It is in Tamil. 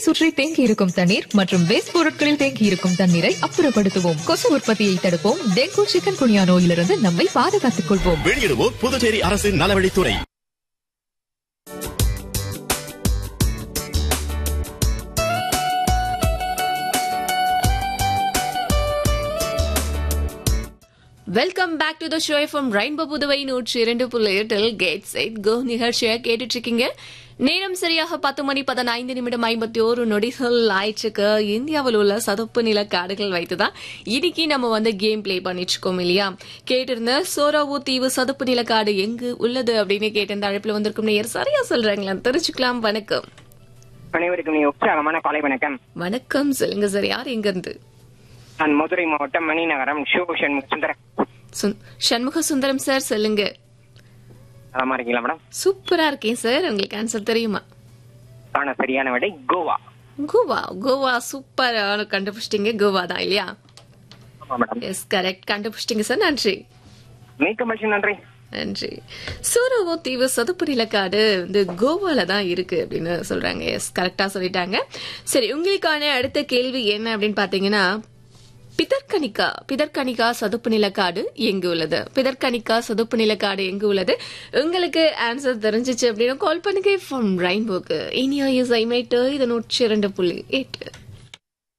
சுற்றி தேங்கி இருக்கும் தண்ணீர் மற்றும் வேஸ்ட் பொருட்களில் தேங்கி இருக்கும் தண்ணீரை அப்புறப்படுத்துவோம் கொசு உற்பத்தியை தடுப்போம் டெங்கு சிக்கன் குனியா நோயிலிருந்து நம்மை பாதுகாத்துக் கொள்வோம் வெளியிடுவோர் புதுச்சேரி அரசின் நலவழித்துறை welcome back to the show from rainbow Puduvai நூற்றி இரண்டு புள்ளி எட்டில் கேட் சைட் கோ நிகழ்ச்சியை கேட்டுட்டு இருக்கீங்க நேரம் சரியாக பத்து மணி பதினைந்து நிமிடம் ஐம்பத்தி ஒரு நொடிகள் ஆயிடுச்சுக்கு இந்தியாவில் உள்ள சதுப்பு நில காடுகள் வைத்துதான் இன்னைக்கு நம்ம வந்து கேம் ப்ளே பண்ணிட்டு இருக்கோம் இல்லையா கேட்டிருந்த சோரோவு தீவு சதுப்பு நில காடு எங்கு உள்ளது அப்படின்னு கேட்டிருந்த அழைப்புல வந்திருக்கும் நேயர் சரியா சொல்றாங்களா தெரிஞ்சுக்கலாம் வணக்கம் அனைவருக்கும் நீ உற்சாகமான காலை வணக்கம் வணக்கம் சொல்லுங்க சார் யார் எங்க இருந்து நான் மதுரை மாவட்டம் மணிநகரம் சிவபூஷன் சுந்தர சுந்- சண்முக சுந்தரம் சார் சொல்லுங்க நலமா இருக்கீங்களா மேடம் சூப்பரா இருக்கேன் சார் உங்களுக்கு ஆன்சர் தெரியுமா ஆனா சரியான விடை கோவா கோவா கோவா சூப்பரா கண்டுபிடிச்சிட்டீங்க கோவா தான் இல்லையா ஆமா மேடம் எஸ் கரெக்ட் கண்டுபிடிச்சிட்டீங்க சார் நன்றி மிக்க மகிழ்ச்சி நன்றி நன்றி சூரவோ தீவு சதுப்பு நிலக்காடு வந்து கோவால தான் இருக்கு அப்படின்னு சொல்றாங்க எஸ் கரெக்டா சொல்லிட்டாங்க சரி உங்களுக்கான அடுத்த கேள்வி என்ன அப்படின்னு பாத்தீங்கன்னா பிதர்கனிக்கா பிதர்கனிக்கா சதுப்பு நிலக்காடு எங்கு உள்ளது பிதர்கனிக்கா சதுப்பு நிலக்காடு எங்கு உள்ளது உங்களுக்கு ஆன்சர் தெரிஞ்சிச்சு அப்படின்னு கால் பண்ணுங்க ஃப்ரம் ரெயின்போக்கு இனியா இஸ் ஐ மேட்டு இது நூற்றி இரண்டு புள்ளி எட்டு